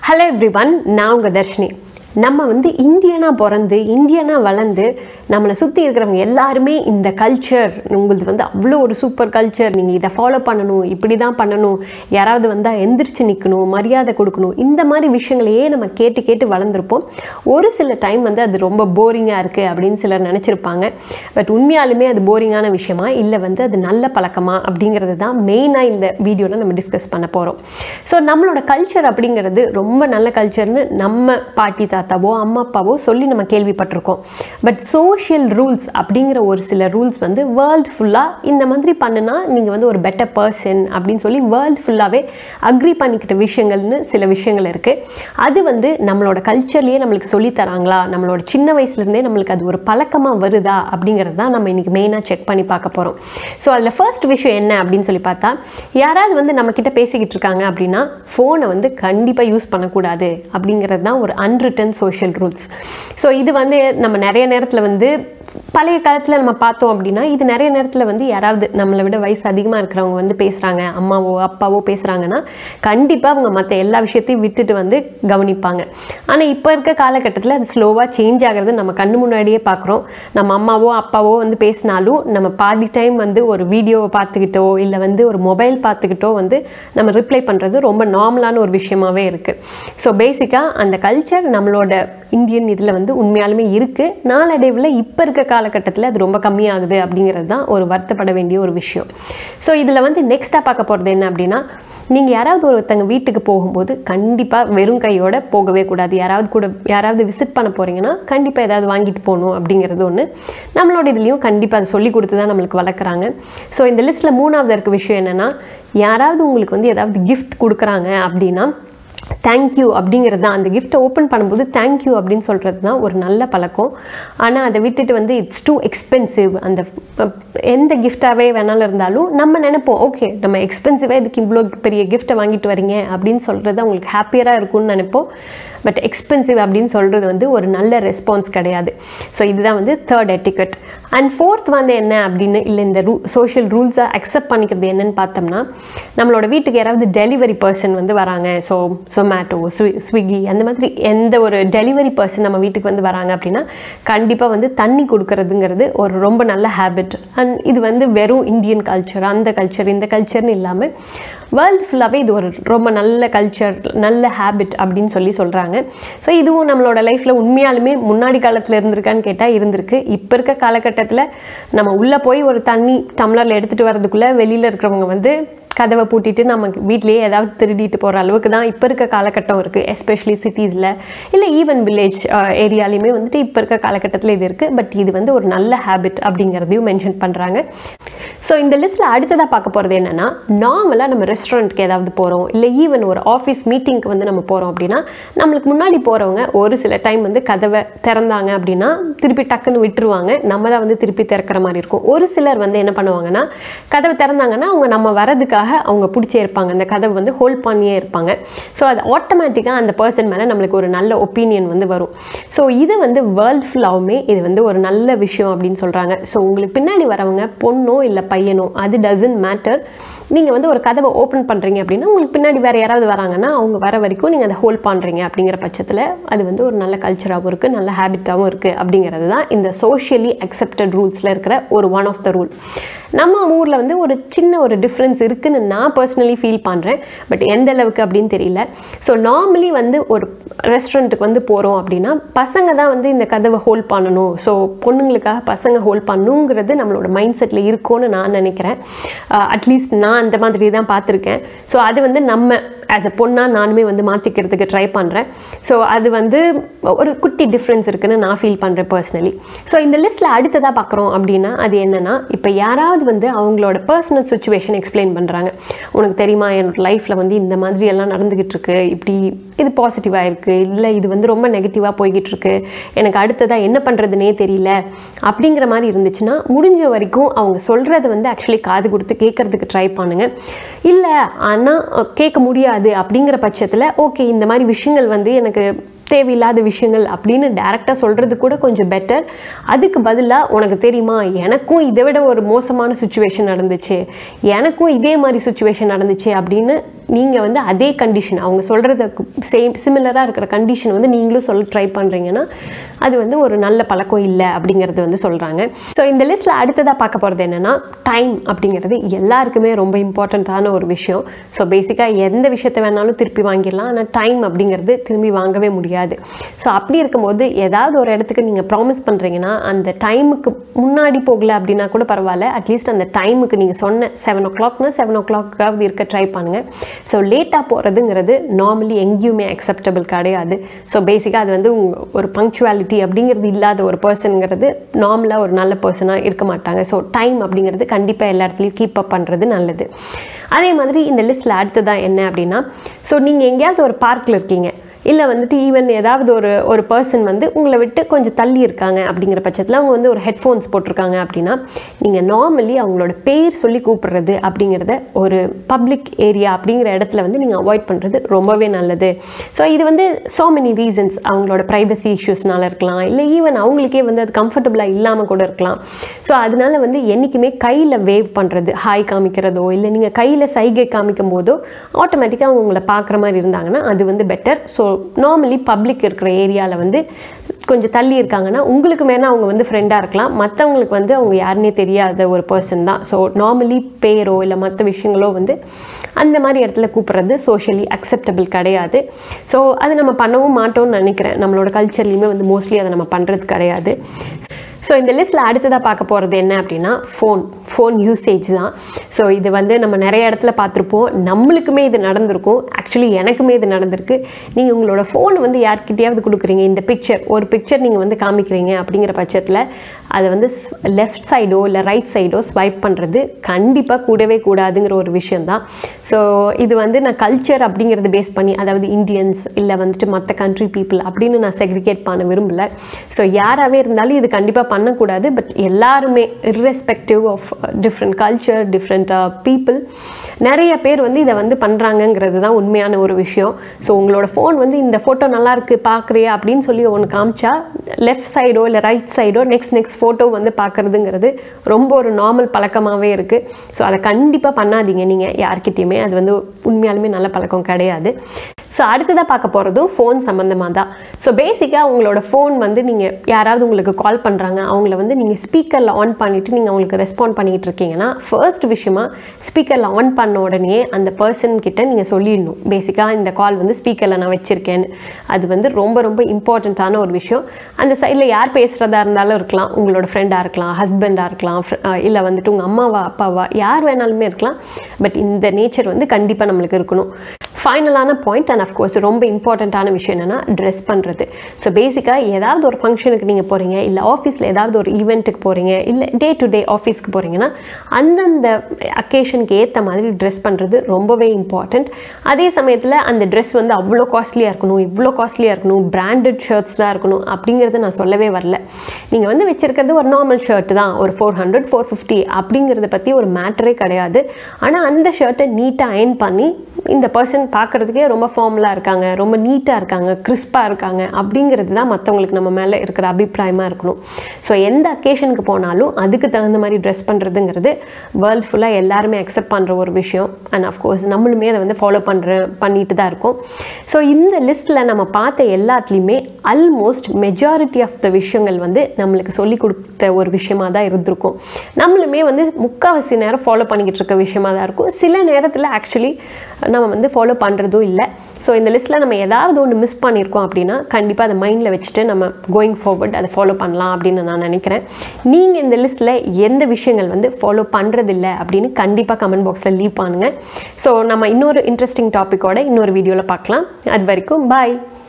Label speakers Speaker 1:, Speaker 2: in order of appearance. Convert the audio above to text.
Speaker 1: hello everyone நான் உங்கள் தர்ஷினி நம்ம வந்து இந்தியனாக பிறந்து இந்தியனாக வளர்ந்து நம்மளை சுற்றி இருக்கிறவங்க எல்லாருமே இந்த கல்ச்சர் உங்களது வந்து அவ்வளோ ஒரு சூப்பர் கல்ச்சர் நீங்கள் இதை ஃபாலோ பண்ணணும் இப்படி தான் பண்ணணும் யாராவது வந்தால் எந்திரிச்சு நிற்கணும் மரியாதை கொடுக்கணும் இந்த மாதிரி விஷயங்களையே நம்ம கேட்டு கேட்டு வளர்ந்துருப்போம் ஒரு சில டைம் வந்து அது ரொம்ப போரிங்காக இருக்குது அப்படின்னு சிலர் நினச்சிருப்பாங்க பட் உண்மையாலுமே அது போரிங்கான விஷயமா இல்லை வந்து அது நல்ல பழக்கமா அப்படிங்கிறது தான் மெயினாக இந்த வீடியோவில் நம்ம டிஸ்கஸ் பண்ண போகிறோம் ஸோ நம்மளோட கல்ச்சர் அப்படிங்கிறது ரொம்ப நல்ல கல்ச்சர்னு நம்ம பாட்டி தாத்தாவோ அம்மா அப்பாவோ சொல்லி நம்ம கேள்விப்பட்டிருக்கோம் பட் சோஷியல் ரூல்ஸ் அப்படிங்கிற ஒரு சில ரூல்ஸ் வந்து வேர்ல்டு ஃபுல்லாக இந்த மாதிரி பண்ணுனா நீங்கள் வந்து ஒரு பெட்டர் பர்சன் அப்படின்னு சொல்லி வேர்ல்டு ஃபுல்லாகவே அக்ரி பண்ணிக்கிட்ட விஷயங்கள்னு சில விஷயங்கள் இருக்குது அது வந்து நம்மளோட கல்ச்சர்லேயே நம்மளுக்கு சொல்லித் தராங்களா நம்மளோட சின்ன வயசுலேருந்தே நம்மளுக்கு அது ஒரு பழக்கமாக வருதா அப்படிங்கிறது தான் நம்ம இன்றைக்கி மெயினாக செக் பண்ணி பார்க்க போகிறோம் ஸோ அதில் ஃபர்ஸ்ட் விஷயம் என்ன அப்படின்னு சொல்லி பார்த்தா யாராவது வந்து நம்மக்கிட்ட பேசிக்கிட்டு இருக்காங்க அப்படின்னா ஃபோனை வந்து கண்டிப்பாக யூஸ் பண்ணக்கூடாது அப்படிங்கிறது தான் ஒரு அன்ரிட்டன் சோஷியல் ரூல்ஸ் ஸோ இது வந்து நம்ம நிறைய நேரத்தில் வந்து பழைய காலத்தில் நம்ம பார்த்தோம் அப்படின்னா இது நிறைய நேரத்தில் வந்து யாராவது நம்மளை விட வயசு அதிகமாக இருக்கிறவங்க வந்து பேசுகிறாங்க அம்மாவோ அப்பாவோ பேசுகிறாங்கன்னா கண்டிப்பாக அவங்க மற்ற எல்லா விஷயத்தையும் விட்டுட்டு வந்து கவனிப்பாங்க ஆனால் இப்போ இருக்க காலகட்டத்தில் அது ஸ்லோவாக சேஞ்ச் ஆகிறது நம்ம கண்ணு முன்னாடியே பார்க்குறோம் நம்ம அம்மாவோ அப்பாவோ வந்து பேசினாலும் நம்ம பாதி டைம் வந்து ஒரு வீடியோவை பார்த்துக்கிட்டோ இல்லை வந்து ஒரு மொபைல் பார்த்துக்கிட்டோ வந்து நம்ம ரிப்ளை பண்ணுறது ரொம்ப நார்மலான ஒரு விஷயமாவே இருக்குது ஸோ பேசிக்காக அந்த கல்ச்சர் நம்மளோட இந்தியன் இதில் வந்து உண்மையாலுமே இருக்குது நாளடைவில் இப்போ இருக்க காலகட்டத்தில் அது ரொம்ப கம்மியாகுது அப்படிங்கிறது தான் ஒரு வருத்தப்பட வேண்டிய ஒரு விஷயம் ஸோ இதில் வந்து நெக்ஸ்ட்டாக பார்க்க போகிறது என்ன அப்படின்னா நீங்கள் யாராவது ஒருத்தங்க வீட்டுக்கு போகும்போது கண்டிப்பாக வெறும் கையோட போகவே கூடாது யாராவது கூட யாராவது விசிட் பண்ண போகிறீங்கன்னா கண்டிப்பாக ஏதாவது வாங்கிட்டு போகணும் அப்படிங்கிறது ஒன்று நம்மளோட இதுலேயும் கண்டிப்பாக அதை சொல்லி கொடுத்து தான் நம்மளுக்கு வளர்க்குறாங்க ஸோ இந்த லிஸ்ட்டில் மூணாவது இருக்க விஷயம் என்னென்னா யாராவது உங்களுக்கு வந்து ஏதாவது கிஃப்ட் கொடுக்குறாங்க அப்படின்னா தேங்க்யூ அப்படிங்கிறது தான் அந்த கிஃப்ட்டை ஓப்பன் பண்ணும்போது தேங்க்யூ அப்படின்னு சொல்கிறது தான் ஒரு நல்ல பழக்கம் ஆனால் அதை விட்டுட்டு வந்து இட்ஸ் டூ எக்ஸ்பென்சிவ் அந்த ப- எந்த கிஃப்டாகவே வேணாலும் இருந்தாலும் நம்ம நினைப்போம் ஓகே நம்ம எக்ஸ்பென்சிவாக இதுக்கு இவ்வளோ பெரிய கிஃப்ட்டை வாங்கிட்டு வரீங்க அப்படின்னு சொல்கிறது அவங்களுக்கு ஹாப்பியராக இருக்கும்னு நினைப்போம் பட் எக்ஸ்பென்சிவ் அப்படின்னு சொல்கிறது வந்து ஒரு நல்ல ரெஸ்பான்ஸ் கிடையாது ஸோ இதுதான் வந்து தேர்ட் எட்டிக்கெட் அண்ட் ஃபோர்த் வந்து என்ன அப்படின்னு இல்லை இந்த ரூ சோஷியல் ரூல்ஸை அக்செப்ட் பண்ணிக்கிறது என்னன்னு பார்த்தோம்னா நம்மளோட வீட்டுக்கு யாராவது டெலிவரி பர்சன் வந்து வராங்க ஸோ சொமேட்டோ ஸ்வி ஸ்விக்கி அந்த மாதிரி எந்த ஒரு டெலிவரி பர்சன் நம்ம வீட்டுக்கு வந்து வராங்க அப்படின்னா கண்டிப்பாக வந்து தண்ணி கொடுக்கறதுங்கிறது ஒரு ரொம்ப நல்ல ஹேபிட் அண்ட் இது வந்து வெறும் இந்தியன் கல்ச்சர் அந்த கல்ச்சர் இந்த கல்ச்சர்னு இல்லாமல் வேர்ல்டு ஃபுல்லாகவே இது ஒரு ரொம்ப நல்ல கல்ச்சர் நல்ல ஹேபிட் அப்படின்னு சொல்லி சொல்கிறாங்க ஸோ இதுவும் நம்மளோட லைஃப்பில் உண்மையாலுமே முன்னாடி காலத்தில் இருந்திருக்கான்னு கேட்டால் இருந்திருக்கு இப்போ இருக்க காலகட்டத்தில் நம்ம உள்ளே போய் ஒரு தண்ணி டம்ளரில் எடுத்துகிட்டு வரதுக்குள்ளே வெளியில் இருக்கிறவங்க வந்து கதவை பூட்டிட்டு நம்ம வீட்லேயே ஏதாவது திருடிட்டு போகிற அளவுக்கு தான் இப்போ இருக்க காலகட்டம் இருக்குது எஸ்பெஷலி சிட்டிஸில் இல்லை ஈவன் வில்லேஜ் ஏரியாலையுமே வந்துட்டு இப்போ இருக்க காலகட்டத்தில் இது இருக்குது பட் இது வந்து ஒரு நல்ல ஹேபிட் அப்படிங்கிறதையும் மென்ஷன் பண்ணுறாங்க ஸோ இந்த லிஸ்ட்டில் அடுத்ததாக பார்க்க போகிறது என்னென்னா நார்மலாக நம்ம ரெஸ்டாரண்ட்க்கு ஏதாவது போகிறோம் இல்லை ஈவன் ஒரு ஆஃபீஸ் மீட்டிங்க்கு வந்து நம்ம போகிறோம் அப்படின்னா நம்மளுக்கு முன்னாடி போகிறவங்க ஒரு சில டைம் வந்து கதவை திறந்தாங்க அப்படின்னா திருப்பி டக்குன்னு விட்டுருவாங்க நம்ம தான் வந்து திருப்பி திறக்கிற மாதிரி இருக்கும் ஒரு சிலர் வந்து என்ன பண்ணுவாங்கன்னா கதவை திறந்தாங்கன்னா அவங்க நம்ம வரதுக்காக அவங்க பிடிச்சே இருப்பாங்க அந்த கதவை வந்து ஹோல்ட் பண்ணியே இருப்பாங்க ஸோ அது ஆட்டோமேட்டிக்காக அந்த பர்சன் மேலே நம்மளுக்கு ஒரு நல்ல ஒப்பீனியன் வந்து வரும் ஸோ இது வந்து வேர்ல்ட் ஃபுல்லாகவுமே இது வந்து ஒரு நல்ல விஷயம் அப்படின்னு சொல்கிறாங்க ஸோ உங்களுக்கு பின்னாடி வரவங்க பொண்ணோ இல்லை பையனோ அது டசன்ட் மேட்டர் நீங்கள் வந்து ஒரு கதவை ஓப்பன் பண்ணுறீங்க அப்படின்னா உங்களுக்கு பின்னாடி வேறு யாராவது வராங்கன்னா அவங்க வர வரைக்கும் நீங்கள் அதை ஹோல்ட் பண்ணுறீங்க அப்படிங்கிற பட்சத்தில் அது வந்து ஒரு நல்ல கல்ச்சராகவும் இருக்குது நல்ல ஹேபிட்டாகவும் இருக்குது அப்படிங்கிறது தான் இந்த சோஷியலி அக்செப்டட் ரூல்ஸில் இருக்கிற ஒரு ஒன் ஆஃப் த ரூல் நம்ம ஊரில் வந்து ஒரு சின்ன ஒரு டிஃப்ரென்ஸ் இருக்குன்னு நான் பர்சனலி ஃபீல் பண்ணுறேன் பட் எந்த அளவுக்கு அப்படின்னு தெரியல ஸோ நார்மலி வந்து ஒரு ரெஸ்டாரண்ட்டுக்கு வந்து போகிறோம் அப்படின்னா பசங்க தான் வந்து இந்த கதவை ஹோல்ட் பண்ணணும் ஸோ பொண்ணுங்களுக்காக பசங்க ஹோல்ட் பண்ணுங்கிறது நம்மளோட மைண்ட் செட்டில் இருக்கும்னு நான் நினைக்கிறேன் அட்லீஸ்ட் நான் அந்த மாதிரி தான் பார்த்துருக்கேன் ஸோ அது வந்து நம்ம ஆஸ் அ பொண்ணாக நானுமே வந்து மாற்றிக்கிறதுக்கு ட்ரை பண்ணுறேன் ஸோ அது வந்து ஒரு குட்டி டிஃப்ரென்ஸ் இருக்குன்னு நான் ஃபீல் பண்ணுறேன் பர்சனலி ஸோ இந்த லிஸ்ட்டில் அடுத்ததாக பார்க்குறோம் அப்படின்னா அது என்னென்னா இப்போ யாராவது வந்து அவங்களோட பர்சனல் சுச்சுவேஷன் எக்ஸ்பிளைன் பண்ணுறாங்க உனக்கு தெரியுமா என்னோட லைஃப்பில் வந்து இந்த மாதிரி எல்லாம் நடந்துக்கிட்டு இருக்கு இப்படி இது பாசிட்டிவாக இருக்குது இல்லை இது வந்து ரொம்ப நெகட்டிவாக போய்கிட்டு இருக்கு எனக்கு அடுத்ததாக என்ன பண்ணுறதுனே தெரியல அப்படிங்கிற மாதிரி இருந்துச்சுன்னா முடிஞ்ச வரைக்கும் அவங்க சொல்கிறத வந்து ஆக்சுவலி காது கொடுத்து கேட்குறதுக்கு ட்ரை பண்ணுங்கள் இல்லை ஆனால் கேட்க முடியாது அப்படிங்கிற பட்சத்தில் ஓகே இந்த மாதிரி விஷயங்கள் வந்து எனக்கு தேவையில்லாத விஷயங்கள் அப்படின்னு டேரெக்டாக சொல்கிறது கூட கொஞ்சம் பெட்டர் அதுக்கு பதிலாக உனக்கு தெரியுமா எனக்கும் இதை விட ஒரு மோசமான சுச்சுவேஷன் நடந்துச்சு எனக்கும் இதே மாதிரி சுச்சுவேஷன் நடந்துச்சு அப்படின்னு நீங்கள் வந்து அதே கண்டிஷன் அவங்க சொல்கிறதுக்கு சேம் சிமிலராக இருக்கிற கண்டிஷன் வந்து நீங்களும் சொல்ல ட்ரை பண்ணுறீங்கன்னா அது வந்து ஒரு நல்ல பழக்கம் இல்லை அப்படிங்கிறது வந்து சொல்கிறாங்க ஸோ இந்த லிஸ்ட்டில் அடுத்ததாக பார்க்க போகிறது என்னென்னா டைம் அப்படிங்கிறது எல்லாருக்குமே ரொம்ப இம்பார்ட்டண்ட்டான ஒரு விஷயம் ஸோ பேசிக்காக எந்த விஷயத்தை வேணாலும் திருப்பி வாங்கிடலாம் ஆனால் டைம் அப்படிங்கிறது திரும்பி வாங்கவே முடியாது ஸோ அப்படி இருக்கும்போது ஏதாவது ஒரு இடத்துக்கு நீங்கள் ப்ராமிஸ் பண்ணுறீங்கன்னா அந்த டைமுக்கு முன்னாடி போகல அப்படின்னா கூட பரவாயில்ல அட்லீஸ்ட் அந்த டைமுக்கு நீங்கள் சொன்ன செவன் ஓ கிளாக்னா செவன் ஓ கிளாக்காவது இருக்க ட்ரை பண்ணுங்கள் ஸோ லேட்டாக போகிறதுங்கிறது நார்மலி எங்கேயுமே அக்செப்டபிள் கிடையாது ஸோ பேசிக்காக அது வந்து உங்க- ஒரு பங்க்சுவாலிட்டி அப்படிங்கிறது இல்லாத ஒரு பர்சனுங்கிறது நார்மலாக ஒரு நல்ல பர்சனாக இருக்க மாட்டாங்க ஸோ டைம் அப்படிங்கிறது கண்டிப்பாக எல்லா இடத்துலையும் கீப் அப் பண்ணுறது நல்லது அதே மாதிரி இந்த லிஸ்ட்டில் அடுத்ததாக என்ன அப்படின்னா ஸோ நீங்கள் எங்கேயாவது ஒரு பார்க்கில் இருக்கீங்க இல்லை வந்துட்டு ஈவன் ஏதாவது ஒரு ஒரு பர்சன் வந்து உங்களை விட்டு கொஞ்சம் தள்ளி இருக்காங்க அப்படிங்கிற பட்சத்தில் அவங்க வந்து ஒரு ஹெட்ஃபோன்ஸ் போட்டிருக்காங்க அப்படின்னா நீங்கள் நார்மலி அவங்களோட பேர் சொல்லி கூப்பிடுறது அப்படிங்கிறத ஒரு பப்ளிக் ஏரியா அப்படிங்கிற இடத்துல வந்து நீங்கள் அவாய்ட் பண்ணுறது ரொம்பவே நல்லது ஸோ இது வந்து so many ரீசன்ஸ் அவங்களோட ப்ரைவசி இஷ்யூஸ்னால இருக்கலாம் இல்லை ஈவன் அவங்களுக்கே வந்து அது கம்ஃபர்டபுளாக இல்லாமல் கூட இருக்கலாம் ஸோ அதனால வந்து என்றைக்குமே கையில் வேவ் பண்ணுறது ஹாய் காமிக்கிறதோ இல்லை நீங்கள் கையில் சைகை காமிக்கும் போதோ ஆட்டோமேட்டிக்காக அவங்க உங்களை பார்க்குற மாதிரி இருந்தாங்கன்னா அது வந்து பெட்டர் ஸோ நார்மலி பப்ளிக் இருக்கிற ஏரியாவில் வந்து கொஞ்சம் தள்ளி இருக்காங்கன்னா உங்களுக்கு வேணால் அவங்க வந்து ஃப்ரெண்டாக இருக்கலாம் மற்றவங்களுக்கு வந்து அவங்க யாருன்னே தெரியாத ஒரு பர்சன் தான் ஸோ நார்மலி பேரோ இல்லை மற்ற விஷயங்களோ வந்து அந்த மாதிரி இடத்துல கூப்பிட்றது சோஷியலி அக்செப்டபிள் கிடையாது ஸோ அது நம்ம பண்ணவும் மாட்டோம்னு நினைக்கிறேன் நம்மளோட கல்ச்சர்லேயுமே வந்து மோஸ்ட்லி அதை நம்ம பண்ணுறது கிடையாது ஸோ இந்த லிஸ்ட்டில் அடுத்ததாக பார்க்க போகிறது என்ன அப்படின்னா ஃபோன் ஃபோன் யூசேஜ் தான் ஸோ இது வந்து நம்ம நிறைய இடத்துல பார்த்துருப்போம் நம்மளுக்குமே இது நடந்திருக்கும் ஆக்சுவலி எனக்குமே இது நடந்திருக்கு நீங்கள் உங்களோட ஃபோனை வந்து யார்கிட்டயாவது கொடுக்குறீங்க இந்த பிக்சர் ஒரு பிக்சர் நீங்கள் வந்து காமிக்கிறீங்க அப்படிங்கிற பட்சத்தில் அதை வந்து லெஃப்ட் சைடோ இல்லை ரைட் சைடோ ஸ்வைப் பண்ணுறது கண்டிப்பாக கூடவே கூடாதுங்கிற ஒரு விஷயந்தான் ஸோ இது வந்து நான் கல்ச்சர் அப்படிங்கிறது பேஸ் பண்ணி அதாவது இந்தியன்ஸ் இல்லை வந்துட்டு மற்ற கண்ட்ரி பீப்புள் அப்படின்னு நான் செக்ரிகேட் பண்ண விரும்பல ஸோ யாராகவே இருந்தாலும் இது கண்டிப்பாக பண்ணக்கூடாது பட் எல்லாருமே irrespective of different culture different people நிறைய பேர் வந்து இதை வந்து பண்ணுறாங்கங்கிறது தான் உண்மையான ஒரு விஷயம் ஸோ உங்களோட ஃபோன் வந்து இந்த ஃபோட்டோ நல்லா இருக்கு பார்க்குறியா அப்படின்னு சொல்லி ஒன்று காமிச்சா லெஃப்ட் சைடோ இல்லை ரைட் சைடோ நெக்ஸ்ட் நெக்ஸ்ட் ஃபோட்டோ வந்து பார்க்குறதுங்கிறது ரொம்ப ஒரு நார்மல் பழக்கமாகவே இருக்குது ஸோ அதை கண்டிப்பாக பண்ணாதீங்க நீங்கள் யார்கிட்டயுமே அது வந்து உண்மையாலுமே நல்ல பழக்கம் கிடையாது ஸோ அடுத்ததாக பார்க்க போகிறதும் ஃபோன் சம்மந்தமாக தான் ஸோ பேசிக்காக உங்களோட ஃபோன் வந்து நீங்கள் யாராவது உங்களுக்கு கால் பண்ணுறாங்க அவங்கள வந்து நீங்கள் ஸ்பீக்கரில் ஆன் பண்ணிவிட்டு நீங்கள் அவங்களுக்கு ரெஸ்பாண்ட் பண்ணிக்கிட்டு இருக்கீங்கன்னா ஃபர்ஸ்ட் விஷயமா ஸ்பீக்கரில் ஆன் பண்ண உடனே அந்த பர்சன் கிட்ட நீங்கள் சொல்லிடணும் பேசிக்காக இந்த கால் வந்து ஸ்பீக்கரில் நான் வச்சுருக்கேன்னு அது வந்து ரொம்ப ரொம்ப இம்பார்ட்டண்ட்டான ஒரு விஷயம் அந்த சைடில் யார் பேசுகிறதா இருந்தாலும் இருக்கலாம் உங்களோட ஃப்ரெண்டாக இருக்கலாம் ஹஸ்பண்டாக இருக்கலாம் இல்லை வந்துட்டு உங்கள் அம்மாவா அப்பாவா யார் வேணாலுமே இருக்கலாம் பட் இந்த நேச்சர் வந்து கண்டிப்பாக நம்மளுக்கு இருக்கணும் ஃபைனலான பாயிண்ட் அண்ட் அஃப்கோர்ஸ் ரொம்ப இம்பார்ட்டண்ட்டான விஷயம் என்னென்னா ட்ரெஸ் பண்ணுறது ஸோ பேசிக்காக ஏதாவது ஒரு ஃபங்க்ஷனுக்கு நீங்கள் போகிறீங்க இல்லை ஆஃபீஸில் ஏதாவது ஒரு ஈவெண்ட்டுக்கு போகிறீங்க இல்லை டே டு டே ஆஃபீஸ்க்கு போகிறீங்கன்னா அந்தந்த அக்கேஷனுக்கு ஏற்ற மாதிரி ட்ரெஸ் பண்ணுறது ரொம்பவே இம்பார்ட்டண்ட் அதே சமயத்தில் அந்த ட்ரெஸ் வந்து அவ்வளோ காஸ்ட்லியாக இருக்கணும் இவ்வளோ காஸ்ட்லியாக இருக்கணும் பிராண்டட் ஷர்ட்ஸ் தான் இருக்கணும் அப்படிங்கிறத நான் சொல்லவே வரல நீங்கள் வந்து வச்சுருக்கிறது ஒரு நார்மல் ஷர்ட் தான் ஒரு ஃபோர் ஹண்ட்ரட் ஃபோர் ஃபிஃப்டி அப்படிங்கிறத பற்றி ஒரு மேட்டரே கிடையாது ஆனால் அந்த ஷர்ட்டை நீட்டாக அயன் பண்ணி இந்த பர்சன் பார்க்குறதுக்கே ரொம்ப ஃபார்மலாக இருக்காங்க ரொம்ப நீட்டாக இருக்காங்க கிறிஸ்பாக இருக்காங்க அப்படிங்கிறது தான் மற்றவங்களுக்கு நம்ம மேலே இருக்கிற அபிப்பிராயமாக இருக்கணும் ஸோ எந்த அக்கேஷனுக்கு போனாலும் அதுக்கு தகுந்த மாதிரி ட்ரெஸ் பண்ணுறதுங்கிறது வேர்ல்டு ஃபுல்லாக எல்லாருமே அக்செப்ட் பண்ணுற ஒரு விஷயம் அண்ட் அஃப்கோர்ஸ் நம்மளுமே அதை வந்து ஃபாலோ பண்ணுற பண்ணிட்டு தான் இருக்கோம் ஸோ இந்த லிஸ்ட்டில் நம்ம பார்த்த எல்லாத்துலேயுமே ஆல்மோஸ்ட் மெஜாரிட்டி ஆஃப் த விஷயங்கள் வந்து நம்மளுக்கு சொல்லி கொடுத்த ஒரு விஷயமா தான் இருந்திருக்கும் நம்மளுமே வந்து முக்கால்வாசி நேரம் ஃபாலோ பண்ணிக்கிட்டு இருக்க விஷயமா தான் இருக்கும் சில நேரத்தில் ஆக்சுவலி நம்ம வந்து ஃபாலோ பண்ணுறதும் இல்லை ஸோ இந்த லிஸ்ட்டில் நம்ம ஏதாவது ஒன்று மிஸ் பண்ணியிருக்கோம் அப்படின்னா கண்டிப்பாக அதை மைண்டில் வச்சுட்டு நம்ம கோயிங் ஃபார்வர்ட் அதை ஃபாலோ பண்ணலாம் அப்படின்னு நான் நினைக்கிறேன் நீங்கள் இந்த லிஸ்ட்டில் எந்த விஷயங்கள் வந்து ஃபாலோ பண்ணுறதில்ல அப்படின்னு கண்டிப்பாக கமெண்ட் பாக்ஸில் லீவ் பண்ணுங்கள் ஸோ நம்ம இன்னொரு இன்ட்ரெஸ்டிங் டாப்பிக்கோட இன்னொரு வீடியோவில் பார்க்கலாம் அது வரைக்கும் பாய்